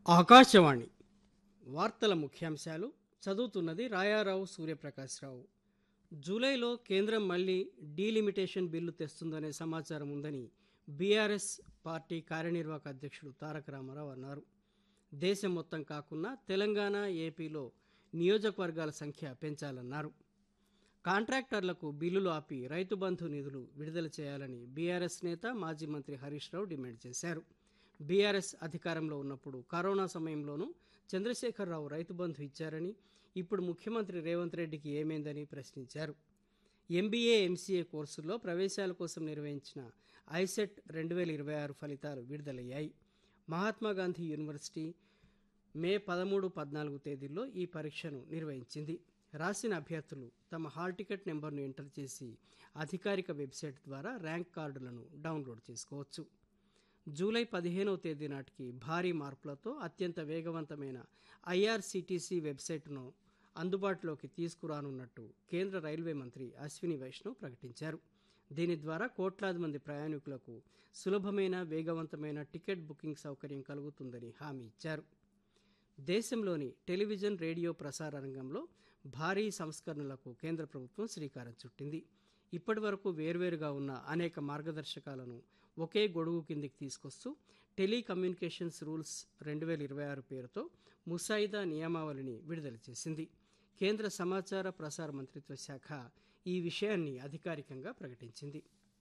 ఆకాశవాణి వార్తల ముఖ్యాంశాలు చదువుతున్నది రాయారావు సూర్యప్రకాశ్రావు జూలైలో కేంద్రం మళ్లీ డీలిమిటేషన్ బిల్లు తెస్తుందనే సమాచారం ఉందని బీఆర్ఎస్ పార్టీ కార్యనిర్వాహక అధ్యక్షుడు తారక రామారావు అన్నారు దేశం మొత్తం కాకుండా తెలంగాణ ఏపీలో నియోజకవర్గాల సంఖ్య పెంచాలన్నారు కాంట్రాక్టర్లకు బిల్లులు ఆపి రైతు బంధు నిధులు విడుదల చేయాలని బీఆర్ఎస్ నేత మాజీ మంత్రి హరీష్ రావు డిమాండ్ చేశారు బీఆర్ఎస్ అధికారంలో ఉన్నప్పుడు కరోనా సమయంలోనూ చంద్రశేఖరరావు రైతు బంధు ఇచ్చారని ఇప్పుడు ముఖ్యమంత్రి రేవంత్ రెడ్డికి ఏమైందని ప్రశ్నించారు ఎంబీఏ ఎంసీఏ కోర్సుల్లో ప్రవేశాల కోసం నిర్వహించిన ఐసెట్ రెండు వేల ఇరవై ఆరు ఫలితాలు విడుదలయ్యాయి మహాత్మా గాంధీ యూనివర్సిటీ మే పదమూడు పద్నాలుగు తేదీల్లో ఈ పరీక్షను నిర్వహించింది రాసిన అభ్యర్థులు తమ హాల్ టికెట్ నెంబర్ను ఎంటర్ చేసి అధికారిక వెబ్సైట్ ద్వారా ర్యాంక్ కార్డులను డౌన్లోడ్ చేసుకోవచ్చు జూలై పదిహేనవ తేదీ నాటికి భారీ మార్పులతో అత్యంత వేగవంతమైన ఐఆర్సీటీసీ వెబ్సైట్ను అందుబాటులోకి తీసుకురానున్నట్టు కేంద్ర రైల్వే మంత్రి అశ్విని వైష్ణవ్ ప్రకటించారు దీని ద్వారా కోట్లాది మంది ప్రయాణికులకు సులభమైన వేగవంతమైన టికెట్ బుకింగ్ సౌకర్యం కలుగుతుందని హామీ ఇచ్చారు దేశంలోని టెలివిజన్ రేడియో ప్రసార రంగంలో భారీ సంస్కరణలకు కేంద్ర ప్రభుత్వం శ్రీకారం చుట్టింది ఇప్పటి వరకు వేర్వేరుగా ఉన్న అనేక మార్గదర్శకాలను ఒకే గొడుగు కిందికి తీసుకొస్తూ టెలికమ్యూనికేషన్స్ రూల్స్ రెండు వేల ఇరవై ఆరు పేరుతో ముసాయిదా నియమావళిని విడుదల చేసింది కేంద్ర సమాచార ప్రసార మంత్రిత్వ శాఖ ఈ విషయాన్ని అధికారికంగా ప్రకటించింది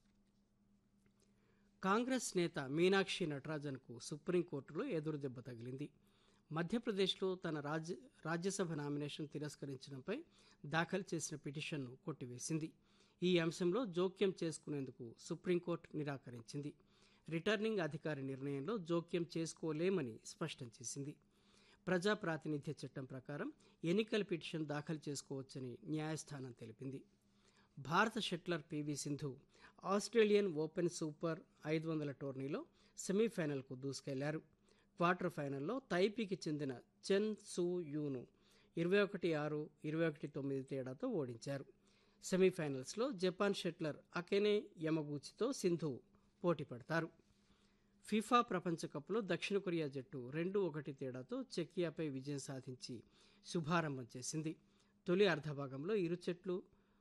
కాంగ్రెస్ నేత మీనాక్షి నటరాజన్కు సుప్రీంకోర్టులో ఎదురుదెబ్బ తగిలింది మధ్యప్రదేశ్లో తన రాజ్య రాజ్యసభ నామినేషన్ తిరస్కరించడంపై దాఖలు చేసిన పిటిషన్ను కొట్టివేసింది ఈ అంశంలో జోక్యం చేసుకునేందుకు సుప్రీంకోర్టు నిరాకరించింది రిటర్నింగ్ అధికారి నిర్ణయంలో జోక్యం చేసుకోలేమని స్పష్టం చేసింది ప్రజా ప్రాతినిధ్య చట్టం ప్రకారం ఎన్నికల పిటిషన్ దాఖలు చేసుకోవచ్చని న్యాయస్థానం తెలిపింది భారత shuttler PV Sindhu Australian open super ఐదు వందల టోర్నీలో సెమీఫైనల్కు దూసుకెళ్లారు క్వార్టర్ ఫైనల్లో తైపీకి చెందిన చెన్ సూ యూను ఇరవై ఒకటి ఆరు ఇరవై ఒకటి తొమ్మిది తేడాతో ఓడించారు సెమీఫైనల్స్లో జపాన్ షట్లర్ అకెనే యమగూచితో సింధు పోటీ పడతారు ఫిఫా ప్రపంచ కప్లో దక్షిణ కొరియా జట్టు రెండు ఒకటి తేడాతో చెకియాపై విజయం సాధించి శుభారంభం చేసింది తొలి అర్ధభాగంలో ఇరు జట్లు